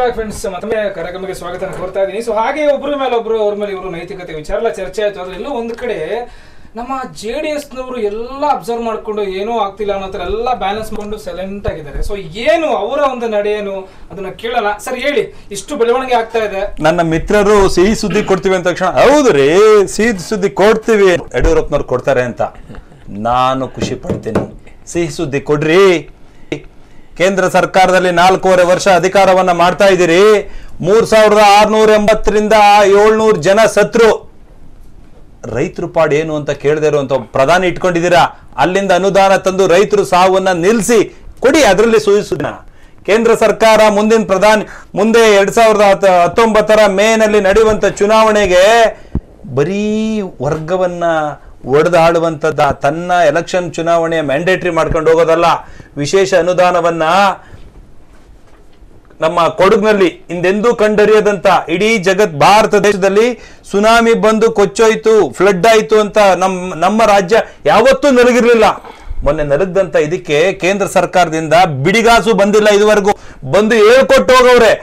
Back friends ಮತ್ತೊಮ್ಮೆ ಕಾರ್ಯಕ್ರಮಕ್ಕೆ ಸ್ವಾಗತ ಕೋರ್ತಾ ಇದ್ದೀನಿ ಸೊ ಹಾಗೆ ಒಬ್ಬರ ಮೇಲೆ ಒಬ್ರು ಅವ್ರ ಮೇಲೆ ಇವರು ನೈತಿಕತೆ ವಿಚಾರ ಎಲ್ಲ ಚರ್ಚೆ ಆಯ್ತು ಅದ್ರ ಎಲ್ಲೋ ಒಂದು ಕಡೆ ನಮ್ಮ ಜೆ ಡಿ ಎಸ್ನವರು ಎಲ್ಲ ಅಬ್ಸರ್ವ್ ಮಾಡ್ಕೊಂಡು ಏನೂ ಆಗ್ತಿಲ್ಲ ಅನ್ನೋ ಥರ ಎಲ್ಲ ಬ್ಯಾಲೆನ್ಸ್ ಮಾಡ್ಕೊಂಡು ಸೈಲೆಂಟ್ ಆಗಿದ್ದಾರೆ ಸೊ ಏನು ಅವರ ಒಂದು ನಡೆ ಏನು ಅದನ್ನ ಕೇಳೋಣ ಸರ್ ಹೇಳಿ ಇಷ್ಟು ಬೆಳವಣಿಗೆ ಆಗ್ತಾ ಇದೆ ನನ್ನ ಮಿತ್ರರು ಸಿಹಿ ಸುದ್ದಿ ಕೊಡ್ತೀವಿ ಅಂತ ತಕ್ಷಣ ಹೌದು ರೀ ಸಿಹಿ ಸುದ್ದಿ ಕೊಡ್ತೀವಿ ಯಡಿಯೂರಪ್ಪನವ್ರು ಕೊಡ್ತಾರೆ ಅಂತ ನಾನು ಖುಷಿ ಪಡ್ತೀನಿ ಸಿಹಿ ಸುದ್ದಿ ಕೊಡ್ರಿ ಕೇಂದ್ರ ಸರ್ಕಾರದಲ್ಲಿ ನಾಲ್ಕೂವರೆ ವರ್ಷ ಅಧಿಕಾರವನ್ನ ಮಾಡ್ತಾ ಇದ್ದೀರಿ ಮೂರ್ ಸಾವಿರದ ಆರ್ನೂರ ಎಂಬತ್ತರಿಂದ ಏಳ್ನೂರು ಜನ ಸತ್ರು ರೈತರು ಪಾಡ್ ಏನು ಅಂತ ಕೇಳದೇ ಇರುವಂತ ಒಬ್ಬ ಪ್ರಧಾನಿ ಇಟ್ಕೊಂಡಿದ್ದೀರಾ ಅಲ್ಲಿಂದ ಅನುದಾನ ತಂದು ರೈತರು ಸಾವನ್ನ ನಿಲ್ಲಿಸಿ ಕೊಡಿ ಅದರಲ್ಲಿ ಸುಯಿಸುದಿನ ಕೇಂದ್ರ ಸರ್ಕಾರ ಮುಂದಿನ ಪ್ರಧಾನಿ ಮುಂದೆ ಎರಡ್ ಸಾವಿರದ ಹತ್ತ- ಹತ್ತೊಂಬತ್ತರ ಮೇನಲ್ಲಿ ನಡೆಯುವಂತ ಚುನಾವಣೆಗೆ ಬರೀ ವರ್ಗವನ್ನ ಒಡೆದಾಡುವಂತದ್ದ ತನ್ನ ಎಲೆಕ್ಷನ್ ಚುನಾವಣೆ ಮ್ಯಾಂಡೇಟರಿ ಮಾಡ್ಕೊಂಡು ಹೋಗೋದಲ್ಲ ವಿಶೇಷ ಅನುದಾನವನ್ನ ನಮ್ಮ ಕೊಡಗಿನಲ್ಲಿ ಹಿಂದೆಂದೂ ಕಂಡರಿಯದಂತ ಇಡೀ ಜಗತ್ ಭಾರತ ದೇಶದಲ್ಲಿ ಸುನಾಮಿ ಬಂದು ಕೊಚ್ಚೋಯ್ತು ಫ್ಲಡ್ ಆಯ್ತು ಅಂತ ನಮ್ಮ ನಮ್ಮ ರಾಜ್ಯ ಯಾವತ್ತೂ ನಲಗಿರ್ಲಿಲ್ಲ ಮೊನ್ನೆ ನಲಗದಂತ ಇದಕ್ಕೆ ಕೇಂದ್ರ ಸರ್ಕಾರದಿಂದ ಬಿಡಿಗಾಸು ಬಂದಿಲ್ಲ ಇದುವರೆಗೂ ಬಂದು ಹೇಳ್ಕೊಟ್ಟು ಹೋಗವ್ರೆ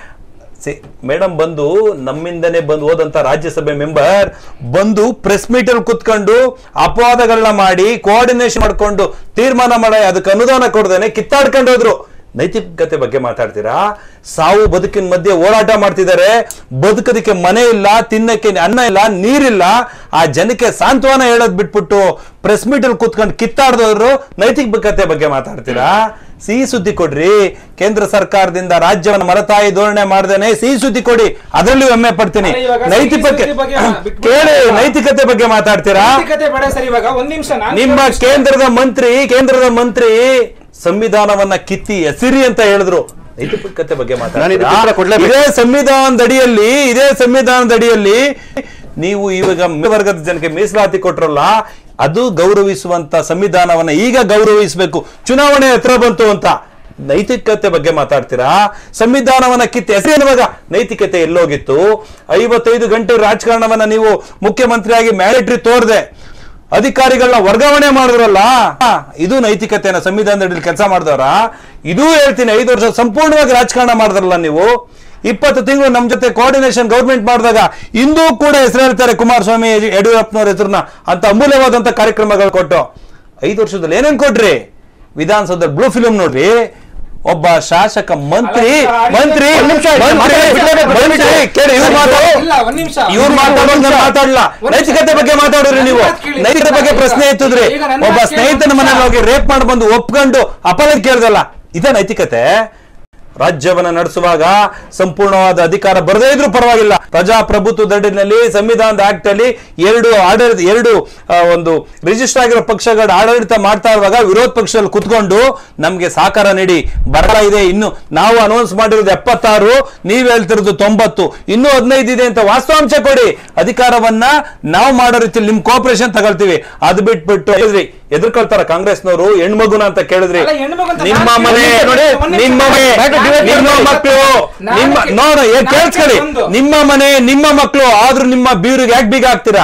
ಮೇಡಮ್ ಬಂದು ನಮ್ಮಿಂದನೇ ಬಂದು ಹೋದಂತ ರಾಜ್ಯಸಭೆ ಮೆಂಬರ್ ಬಂದು ಪ್ರೆಸ್ ಮೀಟ್ ಅಲ್ಲಿ ಕುತ್ಕೊಂಡು ಅಪವಾದಗಳನ್ನ ಮಾಡಿ ಕೋಆರ್ಡಿನೇಷನ್ ಮಾಡ್ಕೊಂಡು ತೀರ್ಮಾನ ಮಾಡಿ ಅದಕ್ಕೆ ಅನುದಾನ ಕೊಡದೇನೆ ಕಿತ್ತಾಡ್ಕೊಂಡು ಹೋದ್ರು ನೈತಿಕತೆ ಬಗ್ಗೆ ಮಾತಾಡ್ತೀರಾ ಸಾವು ಬದುಕಿನ ಮಧ್ಯೆ ಹೋರಾಟ ಮಾಡ್ತಿದ್ದಾರೆ ಬದುಕೋದಕ್ಕೆ ಮನೆ ಇಲ್ಲ ತಿನ್ನಕ್ಕೆ ಅನ್ನ ಇಲ್ಲ ನೀರಿಲ್ಲ ಆ ಜನಕ್ಕೆ ಸಾಂತ್ವನ ಹೇಳೋದ್ ಬಿಟ್ಬಿಟ್ಟು ಪ್ರೆಸ್ ಮೀಟ್ ಅಲ್ಲಿ ಕೂತ್ಕೊಂಡು ಕಿತ್ತಾಡ್ದವ್ರು ನೈತಿಕತೆ ಬಗ್ಗೆ ಮಾತಾಡ್ತೀರಾ ಸಿಹಿ ಸುದ್ದಿ ಕೊಡ್ರಿ ಕೇಂದ್ರ ಸರ್ಕಾರದಿಂದ ರಾಜ್ಯವನ್ನ ಮರತಾಯಿ ಧೋರಣೆ ಮಾಡ್ದೇನೆ ಸಿಹಿ ಸುದ್ದಿ ಕೊಡಿ ಅದರಲ್ಲಿ ಹೆಮ್ಮೆ ಪಡ್ತೀನಿ ಅಲ್ಲ, ಇವಾಗ ಸಿಹಿ ನೈತಿಕತೆ ಸುದ್ದಿ ಬಗ್ಗೆ ಬಿಟ್ಬಿಟ್ಟು- ಕೇಳಿ ನೈತಿಕತೆ ಬಗ್ಗೆ ಮಾತಾಡ್ತೀರಾ ನೈತಿಕತೆ ಬೇಡ ಸರ್ ಇವಾಗ ಒಂದ್ ನಿಮಿಷ ನಾನು ನಿಮ್ಮ ಕೇಂದ್ರದ ಮಂತ್ರಿ ಕೇಂದ್ರದ ಮಂತ್ರಿ ಸಂವಿಧಾನವನ್ನ ಕಿತ್ತಿ ಎಸಿರಿ ಅಂತ ಹೇಳಿದ್ರು ನೈತಿಕತೆ ಬಗ್ಗೆ ನಾನು ಇದಕ್ಕೆ ಉತ್ತರ ಮಾತಾಡ್ತೀರಾ ಕೊಡ್ಲೇಬೇಕು. ಇದೇ ಸಂವಿಧಾನದ ಅಡಿಯಲ್ಲಿ ಇದೇ ಸಂವಿಧಾನದ ಅಡಿಯಲ್ಲಿ ನೀವು ಇವಾಗ ಮೇಲ್ವರ್ಗದ ಜನಕ್ಕೆ ಮೀಸಲಾತಿ ಕೊಟ್ರಲ್ಲ ಅದು ಗೌರವಿಸುವಂತ ಸಂವಿಧಾನವನ್ನ ಈಗ ಗೌರವಿಸಬೇಕು ಚುನಾವಣೆ ಹತ್ರ ಬಂತು ಅಂತ ನೈತಿಕತೆ ಬಗ್ಗೆ ಮಾತಾಡ್ತೀರಾ ಸಂವಿಧಾನವನ್ನ ಕಿತ್ತು ಎಸೆಯುವಾಗ ನೈತಿಕತೆ ಎಲ್ಲೋಗಿತ್ತು ಐವತ್ತೈದು ಗಂಟೆ ರಾಜಕಾರಣವನ್ನ ನೀವು ಮುಖ್ಯಮಂತ್ರಿಯಾಗಿ ಮ್ಯಾರಿಟ್ರಿ ತೋರ್ದೆ ಅಧಿಕಾರಿಗಳನ್ನ ವರ್ಗಾವಣೆ ಮಾಡಿದ್ರಲ್ಲ ಇದು ನೈತಿಕತೆನ ಸಂವಿಧಾನದಲ್ಲಿ ಕೆಲಸ ಮಾಡಿದವರ ಇದೂ ಹೇಳ್ತೀನಿ ಐದು ವರ್ಷ ಸಂಪೂರ್ಣವಾಗಿ ರಾಜಕಾರಣ ಮಾಡಿದ್ರಲ್ಲ ನೀವು ಇಪ್ಪತ್ತು ತಿಂಗಳು ನಮ್ಮ ಜೊತೆ ಕೋಆರ್ಡಿನೇಷನ್ ಗೌರ್ಮೆಂಟ್ ಮಾಡಿದಾಗ ಇಂದೂ ಕೂಡ ಹೆಸರು ಹೇಳ್ತಾರೆ ಕುಮಾರಸ್ವಾಮಿ ಯಡಿಯೂರಪ್ಪನವ್ರ ಹೆಸರನ್ನ ಅಂತ ಅಮೂಲ್ಯವಾದಂತ ಕಾರ್ಯಕ್ರಮಗಳು ಕೊಟ್ಟು ಐದು ವರ್ಷದಲ್ಲಿ ಏನೇನ್ ಕೊಟ್ರಿ ವಿಧಾನಸೌಧದಲ್ಲಿ ಬ್ಲೂ ಫಿಲ್ಮ್ ನೋಡ್ರಿ ಒಬ್ಬ ಶಾಸಕ ಮಂತ್ರಿ ಅಲ್ಲ, ಅಲ್ಲ, ಮಂತ್ರಿ ಒಂದ್ ನಿಮಿಷ ಆಯ್ತು, ಮಂತ್ರಿ ಮಾತಾಡ್ಬಿಡ್ಲೇಬೇಕು, ಒಂದ್ ನಿಮಿಷ. ಮಂತ್ರಿ, ಕೇಳಿ ಇವ್ರು ಮಾತಾಡೋ ಇಲ್ಲ ಒಂದ್ ನಿಮಿಷ ಇವ್ರು ಮಾತಾಡೋದು ನಾನು ಮಾತಾಡಲ್ಲ ಒಂದ್ ನೈತಿಕತೆ ಬಗ್ಗೆ ಮಾತಾಡಿದ್ರಿ ನೀವು ನನ್ನ ಮಾತು ಕೇಳಿ. ನೈತಿಕತೆ ಬಗ್ಗೆ ಪ್ರಶ್ನೆ ಎತ್ತಿದ್ರಿ ಈಗ ನನ್ನ ಒಬ್ಬ ಮಾತು ಕೇಳಿ. ಸ್ನೇಹಿತನ ಮನೇಲಿ ಹೋಗಿ ರೇಪ್ ಮಾಡಿ ಬಂದು ಒಪ್ಕೊಂಡು ಅಪರಾಧ ಕೇಳ್ದಲ್ಲ ಇದೇ ನೈತಿಕತೆ ರಾಜ್ಯವನ್ನ ನಡೆಸುವಾಗ ಸಂಪೂರ್ಣವಾದ ಅಧಿಕಾರ ಬರದೇ ಇದ್ರೂ ಪರವಾಗಿಲ್ಲ ಪ್ರಜಾಪ್ರಭುತ್ವ ದಡಿನಲ್ಲಿ ಸಂವಿಧಾನದ ಆಕ್ಟ್ ಅಲ್ಲಿ ಎರಡು ಆಡಳಿತ ಎರಡು ಆ, ಒಂದು ರಿಜಿಸ್ಟರ್ ಆಗಿರೋ ಪಕ್ಷಗಳ ಆಡಳಿತ ಮಾಡ್ತಾ ಇರುವಾಗ ವಿರೋಧ ಪಕ್ಷದಲ್ಲಿ ಕುತ್ಕೊಂಡು ನಮ್ಗೆ ಸಹಕಾರ ನೀಡಿ ಬರ ಇದೆ ಇನ್ನು ನಾವು ಅನೌನ್ಸ್ ಮಾಡಿರೋದು ಎಪ್ಪತ್ತಾರು ನೀವ್ ಹೇಳ್ತಿರೋದು ತೊಂಬತ್ತು ಇನ್ನೂ ಹದಿನೈದು ಇದೆ ಅಂತ ವಾಸ್ತವಾಂಶ ಕೊಡಿ ಅಧಿಕಾರವನ್ನ ನಾವು ಮಾಡೋ ರೀತಿಯಲ್ಲಿ ನಿಮ್ ಕೋಪರೇಷನ್ ತಗೊಳ್ತೀವಿ ಅದು ಬಿಟ್ಬಿಟ್ಟು ಹೇಳಿದ್ರಿ ಎದುರ್ಕೊಳ್ತಾರ ಕಾಂಗ್ರೆಸ್ನವರು ಹೆಣ್ಮಗುನ ಅಂತ ಕೇಳಿದ್ರಿ ಅಲ್ಲ, ಹೆಣ್ಮಗು ಅಂತ ನಿಮ್ಮ ನಾನು ಮನೆ ಕೇಳಿದ್ದೆ ನೋಡಿ, ನಿಮ್ಮ ಮನೆ ಬಾಯ್ತು divide ನಿಮ್ಮ ಮಾಡಿ. ಮಕ್ಕಳು ನಾನು ನಿಮ್ಮ ಕೇ- ನೋಡ ನಾನು ಕೇಳಿಸ್ಕೊಳ್ಳಿ ಒಂದು. ನಿಮ್ಮ ಮನೆ ನಿಮ್ಮ ಮಕ್ಕಳು ಆದ್ರೂ ನಿಮ್ಮ ಬೀರಿಗೆ ಯಾಕೆ ಬೀಗ ಹಾಕ್ತೀರಾ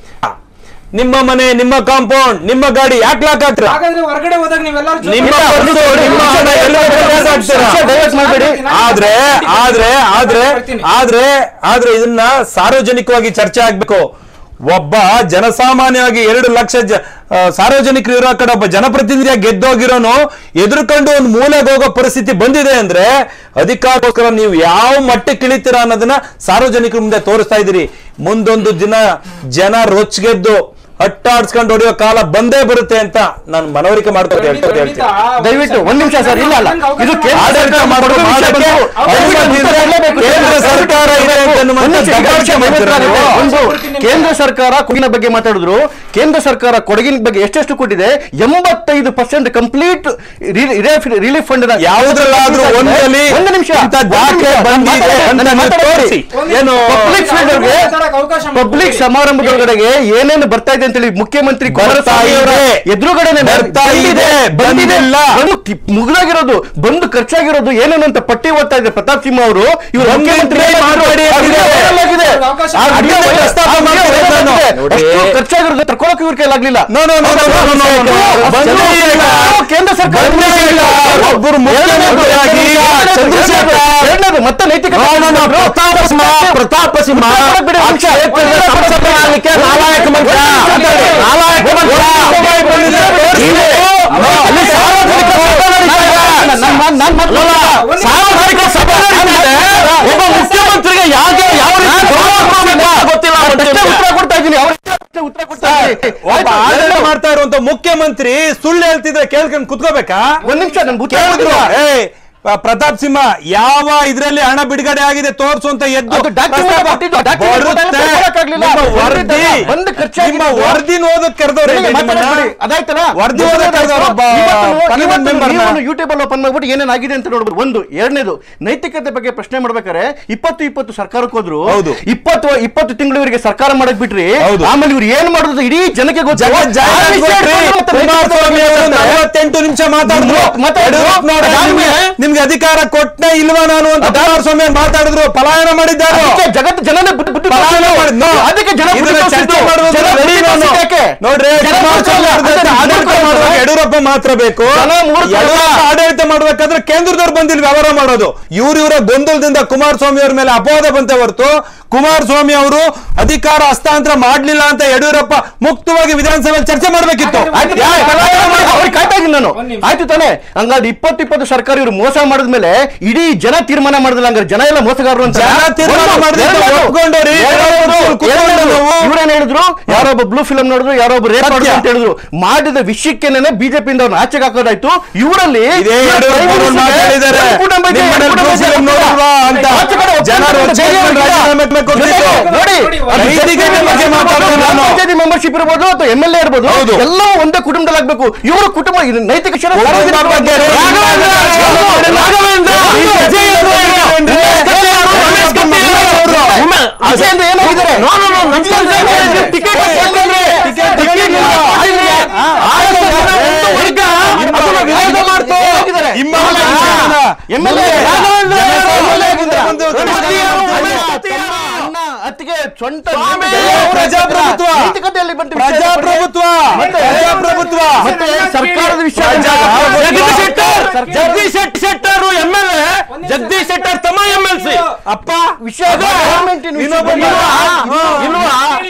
ನಿಮ್ಮ ಮನೆ ನಿಮ್ಮ ಕಾಂಪೌಂಡ್ ನಿಮ್ಮ ಗಾಡಿ ಯಾಕೆ ಲಾಕ್ ಹಾಕ್ತೀರಾ ಹಾಗಾದ್ರೆ ಹೊರಗಡೆ ಹೋದಾಗ ನೀವೆಲ್ಲರೂ ಜೊತೆ- ನಿಮ್ಮ ಪರ್ಸು, ನಿಮ್ಮ ಹಣ ಎಲ್ಲ divert ಆಗ್ತೀರಾ? divert ಮಾಡ್ಬೇಡಿ. ಆದ್ರೆ ಆದ್ರೆ ಆದ್ರೆ ಆದ್ರೆ ಆದ್ರೆ ಇದನ್ನ ಸಾರ್ವಜನಿಕವಾಗಿ ಚರ್ಚೆ ಆಗ್ಬೇಕು ಒಬ್ಬ ಜನಸಾಮಾನ್ಯವಾಗಿ ಎರಡು ಲಕ್ಷ ಜ ಆ, ಸಾರ್ವಜನಿಕರು ಇರೋ ಕಡೆ ಒಬ್ಬ ಜನಪ್ರತಿನಿಧಿಯಾಗಿ ಗೆದ್ದೋಗಿರೋನು ಎದುರ್ಕೊಂಡು ಒಂದು ಮೂಲೆಗೆ ಹೋಗೋ ಪರಿಸ್ಥಿತಿ ಬಂದಿದೆ ಅಂದ್ರೆ ಅಧಿಕಾರಕ್ಕೋಸ್ಕರ ನೀವು ಯಾವ ಮಟ್ಟಕ್ಕೆ ಇಳಿತೀರಾ ಅನ್ನೋದನ್ನ ಸಾರ್ವಜನಿಕರ ಮುಂದೆ ತೋರಿಸ್ತಾ ಇದ್ದೀರಿ ಮುಂದೊಂದು ದಿನ ಜನ ರೊಚ್ಗೆದ್ದು ಅಟ್ಟಾಡ್ಸ್ಕೊಂಡು ಹೊಡೆಯೋ ಕಾಲ ಬಂದೇ ಬರುತ್ತೆ ಅಂತ ನಾನು ಮನವರಿಕೆ ಮಾಡ್ಕೊಂಡು ಹೇಳ್ತಾ ಹೇಳ್ತೀನಿ ದಯವಿಟ್ಟು ಒಂದ್ ನಿಮಿಷ ಸರ್ ಇಲ್ಲ ಅಲ್ಲ ಇದು ಕೇಂದ್ರ ಆಡಳಿತ ಸರ್ಕಾರ ಮಾಡೋದು ಕೊಡುವ ವಿಷಯ ಮಾಡಕ್ಕೆ ಬಂದು ಅನುಮತಿ ಇದ್ರೆ ಕೊಡಲೇಬೇಕು. ಕೇಂದ್ರ ಸರ್ಕಾರ ಇದೆ ಅಂತನ್ನುವಂಥ ಒಂದ್ ನಿಮಿಷ, ದಬ್ಬಾಳಿಕೆ ಮಾಡ್ತೀರಾ ನೀವು? ಒಂದು ಕೇಂದ್ರ ಸರ್ಕಾರ ಕೊಡಗಿನ ಬಗ್ಗೆ ಮಾತಾಡಿದ್ರು ಕೇಂದ್ರ ಸರ್ಕಾರ ಕೊಡಗಿನ ಬಗ್ಗೆ ಎಷ್ಟೆಷ್ಟು ಕೊಟ್ಟಿದೆ ಎಂಬತ್ತೈದು ಪರ್ಸೆಂಟ್ ಕಂಪ್ಲೀಟ್ ರಿಲೀಫ್ ಫಂಡ್ ಯಾವುದ್ರಲ್ಲಾದ್ರೂ ಒಂದಲ್ಲಿ ಒಂದು ನಿಮಿಷ ಇಂಥ ದಾಖಲೆ ಬಂದಿದೆ ಅಂತ ನೀವು ತೋರಿಸಿ. ಏನು ಪಬ್ಲಿಕ್ ಫೀಲ್ಡ್ಗೆ ಪಬ್ಲಿಕ್ ಸಮಾರಂಭದೊಳಗಡೆಗೆ ಏನೇನು ಬರ್ತಾ ಇದೆ ಅಂತೇಳಿ ಮುಖ್ಯಮಂತ್ರಿ ಕುಮಾರಸ್ವಾಮಿ ಅವರ ಇದೆ. ಎದುರುಗಡೆನೆ ಬರ್ತಾ ಇದೆ, ಬಂದಿದೆ ಬಂದಿಲ್ಲ. ಬಂದು ತಿ- ಮುಗ್ದಾಗಿರೋದು ಬಂದು ಖರ್ಚಾಗಿರೋದು ಏನೇನು ಅಂತ ಪಟ್ಟಿ ಓದ್ತಾ ಇದೆ ಪ್ರತಾಪ್ ಸಿಂಹ ಅವರು ಇವರು ಬಂದಿದ್ರೆ ಮುಖ್ಯಮಂತ್ರಿ ಮಾಡಬೇಡಿ ಆಗಿದೆ. ಆಗಿದೆ. ಅವ್ರಿಗೆ ಅವಕಾಶ ಆ ಮಾಡಿ. ವಿಡಿಯೋ ಅದನ್ನೇ ಪ್ರಸ್ತಾಪ ಆ ವಿಡಿಯೋ ಮಾಡ್ತಾ ಇರೋದು ನಾನು. ವೈರಲ್ ಆಗಿದೆ. ಎಷ್ಟು ಖರ್ಚಾಗಿರೋದು ತಡ್ಕೊಳಕ್ಕೆ ಇವ್ರ ಕೈಲಾಗ್ಲಿಲ್ಲ No, no, no, no, no, no, no, no, no. ಬಂದೇ ಇಲ್ಲ. ಕೇಂದ್ರ ಸರ್ಕಾರ ಬಂದೇ ಇಲ್ಲ. ಒಬ್ಬರು ಮುಖ್ಯಮಂತ್ರಿಯಾಗಿ ಚಂದ್ರಶೇಖರ್ ಎರಡನೇದು ಮತ್ತೆ ನೈತಿಕ No, no, no, ಪ್ರತಾಪ ಸಿಂಹ ಪ್ರತಾಪ ಸಿಂಹ ಆ ಕ್ಷೇತ್ರದ ಸಂಸದರಾಗಲಿಕ್ಕೆ ನಾಲಾಯಕ ಮಂತ್ರ ನಾಲಾಯಕ ಮಂತ್ರ ಇದೆ. ಅಲ್ಲಿ ಸಾರ್ವಜನಿಕ ಸಭೆ ನಡೀತಾ ಇದೆ. ಅಲ್ಲಲ್ಲ, ಸಾರ್ವಜನಿಕ ಸಭೆ ನಡೀತಾ ಇದೆ. ಒಬ್ಬ ಮುಖ್ಯಮಂತ್ರಿಗೆ ಯಾಕೆ ಯಾವ ರೀತಿ ಗೌರವ ಕೊಡ್ಬೇಕು ಅಂತ ಗೊತ್ತಿಲ್ಲ ಅಷ್ಟೇ ಅವ್ರಿಗೆ. ಉತ್ತರ ಕೊಡ್ತಾ ಇದ್ದೀನಿ ಅವ್ರ ಉತ್ತರ ಕೊಡ್ತಾ ಇದ್ದೀನಿ ಒಬ್ಬ ಆಡಳಿತ ಮಾಡ್ತಾ ಇರುವಂತ ಮುಖ್ಯಮಂತ್ರಿ ಸುಳ್ಳು ಹೇಳ್ತಿದ್ರೆ ಕೇಳ್ಕೊಂಡು ಕುತ್ಕೋಬೇಕಾ ಒಂದ್ ನಿಮಿಷ ನನ್ ಉತ್ತರ ಕೇಳಿದ್ರು ಕೊಡ್ತೀರಾ? ಏ ಪ- ಪ್ರತಾಪ್ ಸಿಂಹ ಯಾವ ಇದ್ರಲ್ಲಿ ಹಣ ಬಿಡುಗಡೆ ಆಗಿದೆ ತೋರ್ಸು ಅಂತ ಎದ್ದು ಅದು document ಪ್ರಸ್ತಾಪ ಕೊಟ್ಟಿದ್ದು, document ಬರುತ್ತೆ. ಕೊಡಕ್ಕಾಗ್ಲಿಲ್ಲ. ನಿಮ್ಮ ವರದಿ ಒಂದು ಖರ್ಚಾಗಿದ್ದು. ನಿಮ್ಮ ವರದಿ ಓದಕ್ ಕರೆದವ್ರೆ ನಿಮಗೆ ಮಾತಾಡ್ಬೇಡಿ. ಅದಾಯ್ತಲ್ಲ ವರದಿ ಓದಕ್ ಕರೆದವ್ರು ಒಬ್ಬ parliament member ನ. ಯೂಟ್ಯೂಬ್ ಅಲ್ಲಿ ಓಪನ್ ಮಾಡ್ಬಿಟ್ಟು ಏನೇನಾಗಿದೆ ಅಂತ ನೋಡ್ಬೋದು ಒಂದು ಎರಡನೇದು ನೈತಿಕತೆ ಬಗ್ಗೆ ಪ್ರಶ್ನೆ ಮಾಡ್ಬೇಕಾರೆ ಇಪ್ಪತ್ತು ಇಪ್ಪತ್ತು ಸರ್ಕಾರಕ್ಕೆ ಹೋದ್ರು ಹೌದು. ಇಪ್ಪತ್ತು ಇಪ್ಪತ್ತು ತಿಂಗಳು ಇವರಿಗೆ ಸರ್ಕಾರ ಮಾಡಕ್ ಬಿಟ್ರಿ ಹೌದು. ಆಮೇಲೆ ಇವ್ರು ಏನ್ ಮಾಡುದು ಇಡೀ ಜನಕ್ಕೆ ಗೊತ್ತು ಜಗತ್ ಜಾಹೀರಾತು ಆ ವಿಷಯ ಕೊಟ್ರಿ. ಇಟ್ಕೊಂಡು ಮತ್ತೆ ಕುಮಾರಸ್ವಾಮಿ ಅವರು ನೈತಿಕತೆ ಬಗ್ಗೆ ನಲವತ್ತೆಂಟು ನಿಮಿಷ ಮಾತಾಡಿದ್ರು ಮತ್ತೆ ಯಡಿಯೂರಪ್ಪನವ್ರೆ, ಅದಾದ್ಮೇಲೆ ನಿಮ್ಗೆ- ನಿಮ್ಗೆ ಅಧಿಕಾರ ಕೊಟ್ಟನೆ ಇಲ್ವಾ ನಾನು ಅಂತ ಕುಮಾರಸ್ವಾಮಿ ಅವ್ರು ಮಾತಾಡಿದ್ರು ಪಲಾಯನ ಮಾಡಿದ್ದಾರೆ ಅದಕ್ಕೆ ಜಗತ್ತು ಜನನೇ ಬುದ್ಧಿ ಬುದ್ಧಿ ಪಲಾಯನ ತೋರಿಸಿದ್ರು. ಮಾಡಿದ್- ನೋ. ಅದಕ್ಕೆ ಜನ ಬುದ್ಧಿ ಇದನ್ನ ತೋರಿಸಿದ್ರು. ಚರ್ಚೆ ಮಾಡುವುದು ಜನ ready ಬುದ್ಧಿ ನಾನು. ತೋರಿಸಿದ್ದು ಯಾಕೆ? ನೋಡ್ರಿ ಜನ ಕುಮಾರಸ್ವಾಮಿ ಅವ್ರ ಜೊತೆ ಅದನ್ನ ಆಡಳಿತ ಮೂರ್ಖರು ಮಾಡುವಾಗ ಮಾಡ್ತಾರೆ. ಯಡಿಯೂರಪ್ಪ ಮಾತ್ರ ಬೇಕು ಜನ ಮೂರ್ಖರು ಯಡಿಯೂರಪ್ಪ ಆಡಳಿತ ಮಾಡ್ಬೇಕಾದ್ರೆ ಕೇಂದ್ರದವ್ರು ಬಂದಿಲ್ ವ್ಯವಹಾರ ಮಾಡೋದು ಇವ್ರ ಇವರ ಗೊಂದಲದಿಂದ ಕುಮಾರಸ್ವಾಮಿ ಅವ್ರ ಮೇಲೆ ಅಪವಾದ ಬಂತೆ ಹೊರತು ಕುಮಾರಸ್ವಾಮಿ ಅವರು ಅಧಿಕಾರ ಹಸ್ತಾಂತರ ಮಾಡ್ಲಿಲ್ಲ ಅಂತ ಯಡಿಯೂರಪ್ಪ ಮುಕ್ತವಾಗಿ ವಿಧಾನಸಭೆಯಲ್ಲಿ ಚರ್ಚೆ ಮಾಡ್ಬೇಕಿತ್ತು ಆಯ್ತು, ಯಾ- ಪಲಾಯನ ಮಾಡಿ ಅವ್ರಿಗೆ ಕಾಯ್ತಾ ಇದ್ದೀನಿ ನಾನು ಒಂದ್ ನಿಮಿಷ. ಆಯ್ತು ತಾನೆ ಹಂಗಾದ್ರೆ ಇಪ್ಪತ್ತು ಇಪ್ಪತ್ತು ಸರ್ಕಾರ ಇವರು ಮೋಸ ಮಾಡಿದ್ಮೇಲೆ ಇಡೀ ಜನ ತೀರ್ಮಾನ ಮಾಡಿದಿಲ್ಲ ಹಂಗಾರೆ ಜನ ಎಲ್ಲ ಮೋಸಗಾರರು ಅಂತ ಜನ ತೀರ್ಮಾನ ಒಂದು, ಮಾಡಿದ್ದಕ್ಕೆ ಎರಡನೇದು, ಒಪ್ಕೊಂಡವ್ರಿ. ಎರಡನೇದು, ಕುತ್ಕೊಂಡು ಎರಡನೇದು, ನಾವು- ಇವ್ರೇನ್ ಹೇಳಿದ್ರು ಯಾರೊಬ್ಬ ಬ್ಲೂ ಫಿಲಂ ನೋಡಿದ್ರು ಯಾರೊಬ್ಬ ರೇಪ್ ಸತ್ಯ. ಮಾಡಿದ್ರು ಅಂತ ಹೇಳಿದ್ರು ಮಾಡಿದ ವಿಷಯಕ್ಕೆನೆ ಬಿಜೆಪಿಯಿಂದ ಅವ್ರನ್ನ ಆಚೆಗೆ ಹಾಕೋದಾಯ್ತು ಇವರಲ್ಲಿ ಇದೇ ಯಡಿಯೂರಪ್ಪ ಅವರು ಮಾತಾಡಿದ್ದಾರೆ. ನಿಮ್ಮ ಮನೇಲಿ blue film ನೋಡಿಲ್ವಾ ಅಂತ. ಜನರು ಚೇರ್ಮನ್ ರಾಜೀನಾಮೆ ಕೊಡ್ತಿದ್ರು. ನೋಡಿ ನೈತಿಕತೆ ಬಗ್ಗೆ ಮಾತಾಡ್ತೀನಿ ನಾನು. ಮೆಂಬರ್ಶಿಪ್ ಇರ್ಬೋದು ಅಥವಾ ಎಂ ಎಲ್ ಎ ಇರ್ಬೋದು ಹೌದು. ಎಲ್ಲ ಒಂದೇ ಕುಟುಂಬದಲ್ಲಿ ಆಗ್ಬೇಕು ಇವರ ಕುಟುಂಬ ಇದು ನೈತಿಕ ಶಿಕ್ಷಣ ಕುಟುಂಬ ಬಗ್ಗೆ ರಾಘವೇಂದ್ರ, ರಾಘವೇಂದ್ರ, ವಿಜಯ್ ರಾಘವೇಂದ್ರ, ರಮೇಶ್ ಕತ್ತಿ ಅವರು. ಅಜಯ್ ಅಂದ್ರೆ ಏನಾಗಿದ್ದಾರೆ ಟಿಕೆಟ್ ಕೊಡ್ಕೊಂಡ್ರೆ. ಟಿಕೆಟ್ ಇಲ್ಲ. ಆಯ್ತು. ವರ್ಗ ಅದನ್ನ ವಿರೋಧ ಮಾಡ್ತು. ಹಿಮಾಲಯ ಜನ. MLA ರಾಘವೇಂದ್ರ MLA ಆಗಿದ್ದಾರೆ. ಬಂದು ರಮೇಶ್ ಕತ್ತಿ ಅವರು, ರಮೇಶ್ ರಮೇಶ್ ಕತ್ತಿ ಕತ್ತಿ ಅವರು. ಅವರು. ಅಣ್ಣ, ಅತ್ತಿಗೆ ಸೊಂಟ ಸ್ವಾಮಿ, ನಿಂತಿದೆ. ಪ್ರಜಾಪ್ರಭುತ್ವ. ನೈತಿಕತೆಯಲ್ಲಿ ಬಂತು ವಿಷಯ ಪ್ರಜಾಪ್ರಭುತ್ವ ಮತ್ತೆ ಪ್ರಜಾಪ್ರಭುತ್ವ ಮತ್ತೆ ಸರ್ಕಾರದ ವಿಷಯ ಪ್ರಜಾಪ್ರಭುತ್ವ. ಜಗದೀಶ್ ಶೆಟ್ಟರ್ ಸರ್ಕಾರ- ಜಗದೀಶ್ ಶೆಟ್- Shettar M L A Jagadish Shettar ತಮ್ಮ ಎಂ ಎಲ್ ಸಿ ಅಪ್ಪ ವಿಷಯ ಅದು ಗೌರ್ಮೆಂಟಿನ ವಿಷಯ. ಇನ್ನೊಬ್ಬ ಇಲ್ವಾ? ಹಾ. ಇಲ್ವಾ?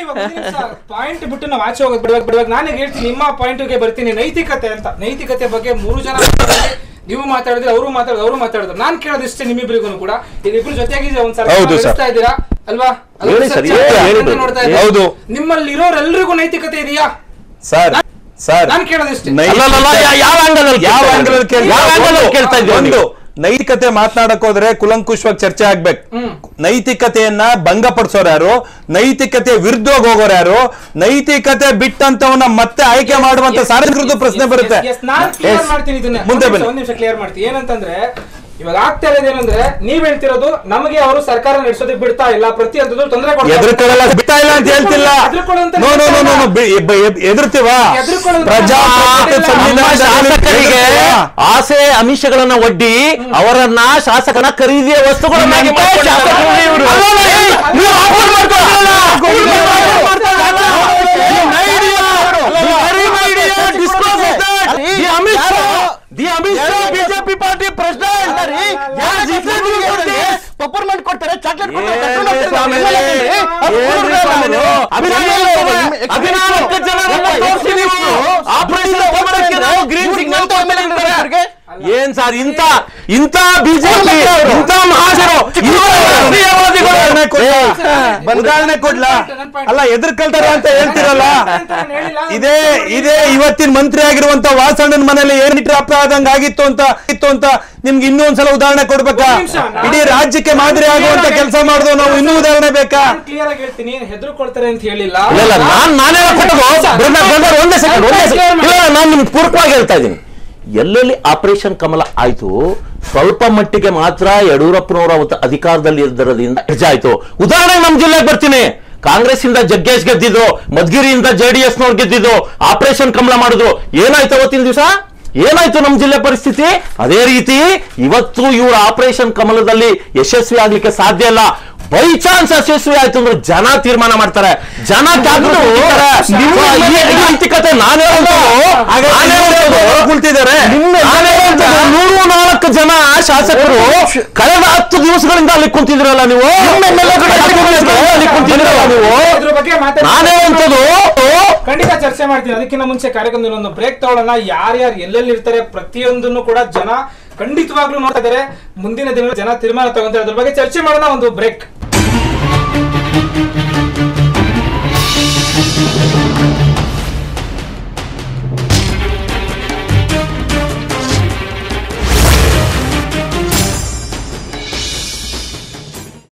ಪಾಯಿಂಟ್ ಬಿಟ್ಟು ನಾವು ಆಚೆ ಹೋಗೋದು ಬಿಡ್ಬೇಕು ಬಿಡ್ಬೇಕು ನಾನು ಹೇಳ್ತೀನಿ ನಿಮ್ಮ ಪಾಯಿಂಟ್ಗೆ ಬರ್ತೀನಿ ನೈತಿಕತೆ ಅಂತ ನೈತಿಕತೆ ಬಗ್ಗೆ ಮೂರು ಜನ ಮಾತಾಡಿದ್ರೆ, ನೀವು ಮಾತಾಡಿದ್ರೆ ಅವರು ಮಾತಾಡಿದ್ರು ಅವರು ಮಾತಾಡಿದ್ರು ನಾನು ಕೇಳೋದಿಷ್ಟೇ ನಿಮ್ಮಿಬ್ಬರಿಗೂ ಕೂಡ ಈಗ ಇಬ್ರು ಜೊತೆಯಾಗಿ ಒಂದ್ ಸರ್ಕಾರ ಹೌದು ಸರ್. ನಡೆಸ್ತಾ ಇದ್ದೀರಾ ಅಲ್ವಾ ಅಲ್ವಾ ಹೇಳಿ ಸರ್, ಸತ್ಯ? ಹೇಳಿ, ಹೇಳಿ ಅಂತ ನೋಡ್ತಾ ಇದ್ದೀರಾ? ಹೌದು. ನಿಮ್ಮಲ್ಲಿ ಇರೋರೆಲ್ರಿಗೂ ನೈತಿಕತೆ ಇದೆಯಾ ಸರ್ ಸರ್ ನಾನು ಕೇಳೋದಿಷ್ಟೇ ಅಲ್ಲಲ್ಲಲ್ಲ, ಯಾ- ಯಾವ angle ಅಲ್ಲಿ ಯಾವ ಕೇಳ್ತಾ angle ಅಲ್ಲಿ ಕೇಳ್ತಾ ಯಾವ angle ಅಲ್ಲಿ ಕೇಳ್ತಾ ಇದ್ದೀರಾ ಒಂದು ನೀವು? ನೈತಿಕತೆ ಮಾತನಾಡಕ್ ಹೋದ್ರೆ ಕುಲಂಕುಷವಾಗಿ ಚರ್ಚೆ ಆಗ್ಬೇಕು ನೈತಿಕತೆಯನ್ನ ಭಂಗಪಡಿಸೋರು ಯಾರು ನೈತಿಕತೆ ವಿರುದ್ಧವಾಗಿ ಹೋಗೋರು ಯಾರು ನೈತಿಕತೆ ಬಿಟ್ಟಂತವನ್ನ ಮತ್ತೆ ಆಯ್ಕೆ ಮಾಡುವಂತ ಸಾರ್ವಜನಿಕರದ್ದು ಪ್ರಶ್ನೆ ಬರುತ್ತೆ ನಾನು ಕ್ಲಿಯರ್ Yes. ಮಾಡ್ತೀನಿ ಇದನ್ನ ಮುಂದೆ ಒಂದ್ ನಿಮಿಷ, ಬನ್ನಿ. ಒಂದ್ ನಿಮಿಷ ಕ್ಲಿಯರ್ ಮಾಡ್ತೀನಿ ಏನಂತಂದ್ರೆ ಇವಾಗ ಆಗ್ತಾ ಇರೋದು ಏನಂದ್ರೆ ನೀವ್ ಹೇಳ್ತಿರೋದು ನಮಗೆ ಅವರು ಸರ್ಕಾರ ನಡೆಸೋದಕ್ಕೆ ಬಿಡ್ತಾ ಇಲ್ಲ ಪ್ರತಿ ಹಂತದಲ್ಲೂ ತೊಂದರೆ ಎದುರ್ಕೊಳ್ಳಲ್ಲ ಬಿಡ್ತಾ ಇಲ್ಲ ಅಂತ ಹೇಳ್ತಿಲ್ಲ ಎದುರ್ಕೊಳ್ಳೋ ಅಂತ ನೋ ನೋ ನೋ ನೋ ಹೇಳ್ತಾ ಎದುರ್ತೀವ ಎದುರ್ಕೊಳ್ಳೋ ಅಂತ ಪ್ರಜಾಪ್ರಭುತ್ವ ಹೇಳ್ತಾ ಇಲ್ಲ. ನಮ್ಮ ಶಾಸಕರಿಗೆ ಸಂವಿಧಾನದಲ್ಲಿ ಆಸೆ ಅಮಿಷಗಳನ್ನ ಒಡ್ಡಿ ಅವರನ್ನ ಶಾಸಕನ ಖರೀದಿಯ ವಸ್ತುಗಳನ್ನಾಗಿ ನಿಮ್ಮ ಮಾಡ್ಕೊಂಡಿದ್ದಾರೆ. ಶಾಸಕರು ಇವ್ರು. ಅಲ್ಲಲ್ಲ, ಏಯ್, ನೀವು ಆಫರ್ ಮಾಡ್ಕೊಳ್ಳಲ್ಲ. ಆಫರ್ ನೀವು ಆಫರ್ ಮಾಡ್ಕೊಳ್ಳಲ್ಲ. ಅಲ್ಲ. The idea, the very idea disclose is that the Amit Shah, the Amit Shah BJP party president, ಯಾರು different ಕೊಡ್ತಾರೆ, peppermint ಕೊಡ್ತಾರೆ, chocolate ಕೊಡ್ತಾರೆ, ಕರ್ಕೊಂಡು ಹೋಗ್ತಾರೆ, ಸ್ವಾಮಿ, MLA ಗೆ. ಅದು ಏನ್ರಿ ಕೂರ್ಗಲ್ಲ ಸ್ವಾಮಿ ನೀವು? ಅವರು. ಅಭಿನವ- ಹದಿನಾಲ್ಕು ಜನರನ್ನ ತೋರಿಸಿ ನೀವು ಆಪರೇಷನ್ ಹೋಗೋದಕ್ಕೆ ನಾವು ಗ್ರೀನ್ ಸಿಗ್ನಲ್ ತಗೊಂಡ್ಬಂದಿದ್ದಾರೆ. ಏನ್ ಸರ್ ಇಂತ ಇಂತ ಬಿಜೆಪಿ ಇಂತ ಮಹಾಜರು ಇಂಥ ರಾಷ್ಟ್ರೀಯವಾದಿಗಳು ಉದಾಹರಣೆ ಕೊಡ್ಲಾ? ಸರ್, ಉದಾಹರಣೆ ಕೊಡ್ಲಾ ನನ್ನ point. ಅಲ್ಲ ಎದುರ್ಕೊಳ್ತಾರೆ ಅಂತ ಹೇಳ್ತಿರಲ್ಲ ಅಂತ ನಾನು ಹೇಳಿಲ್ಲ. ಇದೇ ಇದೇ ಇವತ್ತಿನ ಮಂತ್ರಿ ಆಗಿರುವಂತ ವಾಸಣ್ಣನ ಮನೇಲಿ ಏನ್ ಇಟ್ರೆ ಅಪರಾಧಂಗ ಆಗಿತ್ತು ಅಂತ ಇತ್ತು ಅಂತ ನಿಮ್ಗೆ ಇನ್ನೂ ಒಂದ್ಸಲ ಉದಾಹರಣೆ ಕೊಡ್ಬೇಕಾ ಒಂದ್ ನಿಮಿಷ, ನಾನು- ಇಡೀ ರಾಜ್ಯಕ್ಕೆ ಮಾದರಿ ಆಗುವಂತ ಕೆಲಸ ಮಾಡಿದ್ವು ನಾವು ಇನ್ನೂ ಉದಾಹರಣೆ ಬೇಕಾ ನಾನು ಕ್ಲಿಯರ್ ಆಗಿ ಹೇಳ್ತೀನಿ ಹೆದರ್ಕೊಳ್ತಾರೆ ಅಂತ ಹೇಳಿಲ್ಲ ಇಲ್ಲ ಇಲ್ಲ ನಾನ್ ನಾನೇ ಕೊಟ್ಟದು ಒಂದೇ ಸೆಕೆಂಡ್ ಒಂದೇ ಸೆಕೆಂಡ್ ಇಲ್ಲ ನಾನು ನಿಮ್ಗೆ ಪೂರ್ವಕವಾಗಿ ಹೇಳ್ತಾ ಇದ್ದೀನಿ ಎಲ್ಲೆಲ್ಲಿ ಆಪರೇಷನ್ ಕಮಲ ಆಯ್ತು ಸ್ವಲ್ಪ ಮಟ್ಟಿಗೆ ಮಾತ್ರ ಯಡಿಯೂರಪ್ಪನವರ ಅವತ್ತು ಅಧಿಕಾರದಲ್ಲಿ ಇದ್ದರದಿಂದ ಆಯ್ತು ಉದಾಹರಣೆಗೆ ನಮ್ಮ ಜಿಲ್ಲೆಗೆ ಬರ್ತೀನಿ ಕಾಂಗ್ರೆಸ್ ಇಂದ ಜಗ್ಗೇಶ್ ಗೆದ್ದಿದ್ರು ಮಧುಗಿರಿಯಿಂದ ಜೆಡಿಎಸ್ ನವ್ರು ಗೆದ್ದಿದ್ರು ಆಪರೇಷನ್ ಕಮಲ ಮಾಡಿದ್ರು ಏನಾಯ್ತು ಅವತ್ತಿನ ದಿವಸ ಏನಾಯ್ತು ನಮ್ಮ ಜಿಲ್ಲೆ ಪರಿಸ್ಥಿತಿ ಅದೇ ರೀತಿ ಇವತ್ತು ಇವರು ಆಪರೇಷನ್ ಕಮಲದಲ್ಲಿ ಯಶಸ್ವಿ ಆಗ್ಲಿಕ್ಕೆ ಸಾಧ್ಯ ಇಲ್ಲ ಬೈ ಚಾನ್ಸ್ ಯಶಸ್ವಿ ಆಯ್ತು ಅಂದ್ರೆ ಜನ ತೀರ್ಮಾನ ಮಾಡ್ತಾರೆ ಜನ ಜಾಗೃತಿ ಹೊಂದಿದ್ದಾರೆ. ನೀವು ಈ- ಈ ನೈತಿಕತೆ ನಾನೇ ಹಾಗಾದ್ರೆ ನಾನೇ ನೀವು ಕುಳ್ತಿದ್ದಾರೆ. ನಾನೇ ಹೇಳ್ತೇನೆ, ನೂರು ನಾಲ್ಕು ಜನ ಶಾಸಕರು ಕಳೆದ ಹತ್ತು ದಿವಸಗಳಿಂದ ಅಲ್ಲಿ ಕುಂತಿದ್ರಲ್ಲ ನೀವು ಹತ್ತು ದಿವಸಗಳಿಂದ ಅಲ್ಲಿ ಕುಂತಿದ್ರಲ್ಲ ನೀವು ಇದ್ರ ಬಗ್ಗೆ ಮಾತಾಡಿ ನಾನೇ ಅಂತದ್ದು ಖಂಡಿತ ಚರ್ಚೆ ಮಾಡ್ತೀನಿ ಅದಕ್ಕಿಂತ ಮುಂಚೆ ಕಾರ್ಯಕ್ರಮದಲ್ಲಿ ಒಂದು ಬ್ರೇಕ್ ತಗೊಳ್ಳೋಣ ಯಾರ್ಯಾರು ಎಲ್ಲೆಲ್ಲಿ ಇರ್ತಾರೆ ಪ್ರತಿಯೊಂದನ್ನು ಕೂಡ ಜನ ಖಂಡಿತವಾಗ್ಲೂ ನೋಡ್ತಾ ಇದಾರೆ ಮುಂದಿನ ದಿನಗಳಲ್ಲಿ ಜನ ತೀರ್ಮಾನ ತಗೊಂತಾರೆ ಅದ್ರ ಬಗ್ಗೆ ಚರ್ಚೆ ಮಾಡೋಣ ಒಂದು ಬ್ರೇಕ್